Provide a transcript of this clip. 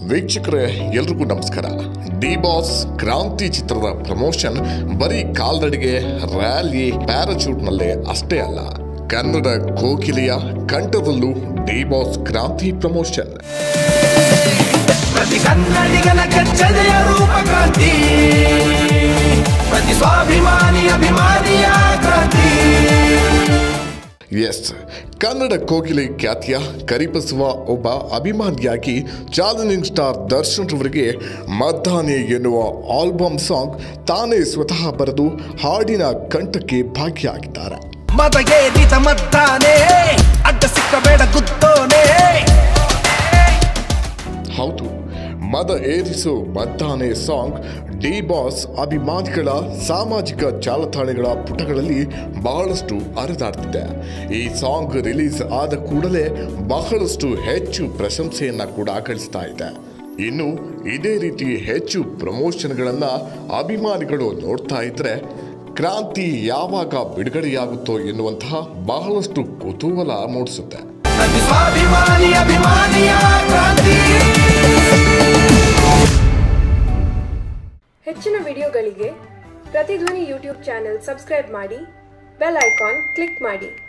ವೀಕ್ಷಕರೇ ಎಲ್ರಿಗೂ ನಮಸ್ಕಾರ ಡಿ ಬಾಸ್ ಕ್ರಾಂತಿ ಚಿತ್ರದ ಪ್ರಮೋಷನ್ ಬರೀ ಕಾಲ್ನಡಿಗೆ ರ್ಯಾಲಿ ಪ್ಯಾರಾಚೂಟ್ನಲ್ಲೇ ಅಷ್ಟೇ ಅಲ್ಲ ಕನ್ನಡ ಕೋಕಿಲೆಯ ಕಂಠದಲ್ಲೂ ಡಿ ಬಾಸ್ ಕ್ರಾಂತಿ ಪ್ರಮೋಷನ್ ಪ್ರತಿ ಕನ್ನಡಿಗನ ಕೆಚ್ಚದೆಯ ರೂಪ ಕ್ರಾಂತಿ ಪ್ರತಿ ಸ್ವಾಭಿಮಾನಿ ಅಭಿಮಾನಿಯ ಕ್ರಾಂತಿ ಎಸ್ ಕನ್ನಡ ಕೋಗಿಲೆ ಖ್ಯಾತಿಯ ಕರಿಬಸವ ಒಬ್ಬ ಅಭಿಮಾನಿಯಾಗಿ ಚಾಲೆಂಜಿಂಗ್ ಸ್ಟಾರ್ ದರ್ಶನ್ ರವರಿಗೆ ಮದ್ದಾನೆ ಎನ್ನುವ ಆಲ್ಬಮ್ ಸಾಂಗ್ ತಾನೇ ಸ್ವತಃ ಬರೆದು ಹಾಡಿನ ಕಂಠಕ್ಕೆ ಭಾಗಿಯಾಗಿದ್ದಾರೆ ಮತಗೇರಿತ ಮದ್ದಾನೆ ಅಡ್ಡ ಸಿಕ್ಕಬೇಡ ಗುದ್ದೋನೆ ಹೌದು ಮದ ಏರಿಸು ಮದ್ದಾನೆ ಸಾಂಗ್ ಡಿ ಬಾಸ್ ಅಭಿಮಾನಿಗಳ ಸಾಮಾಜಿಕ ಜಾಲತಾಣಗಳ ಪುಟಗಳಲ್ಲಿ ಬಹಳಷ್ಟು ಹರಿದಾಡ್ತಿದೆ ಈ ಸಾಂಗ್ ರಿಲೀಸ್ ಆದ ಕೂಡಲೇ ಬಹಳಷ್ಟು ಹೆಚ್ಚು ಪ್ರಶಂಸೆಯನ್ನ ಕೂಡ ಗಳಿಸ್ತಾ ಇದೆ ಇನ್ನು ಇದೇ ರೀತಿ ಹೆಚ್ಚು ಪ್ರಮೋಷನ್ಗಳನ್ನ ಅಭಿಮಾನಿಗಳು ನೋಡ್ತಾ ಇದ್ರೆ ಕ್ರಾಂತಿ ಯಾವಾಗ ಬಿಡುಗಡೆಯಾಗುತ್ತೋ ಎನ್ನುವಂತಹ ಬಹಳಷ್ಟು ಕುತೂಹಲ ಮೂಡಿಸುತ್ತೆ ಪ್ರತಿ ಸ್ವಾಭಿಮಾನಿ ಅಭಿಮಾನಿಯ ಕ್ರಾಂತಿ ಹೆಚ್ಚಿನ ವಿಡಿಯೋಗಳಿಗೆ ಪ್ರತಿಧ್ವನಿ ಯೂಟ್ಯೂಬ್ ಚಾನೆಲ್ ಸಬ್ಸ್ಕ್ರೈಬ್ ಮಾಡಿ ಬೆಲ್ ಐಕಾನ್ ಕ್ಲಿಕ್ ಮಾಡಿ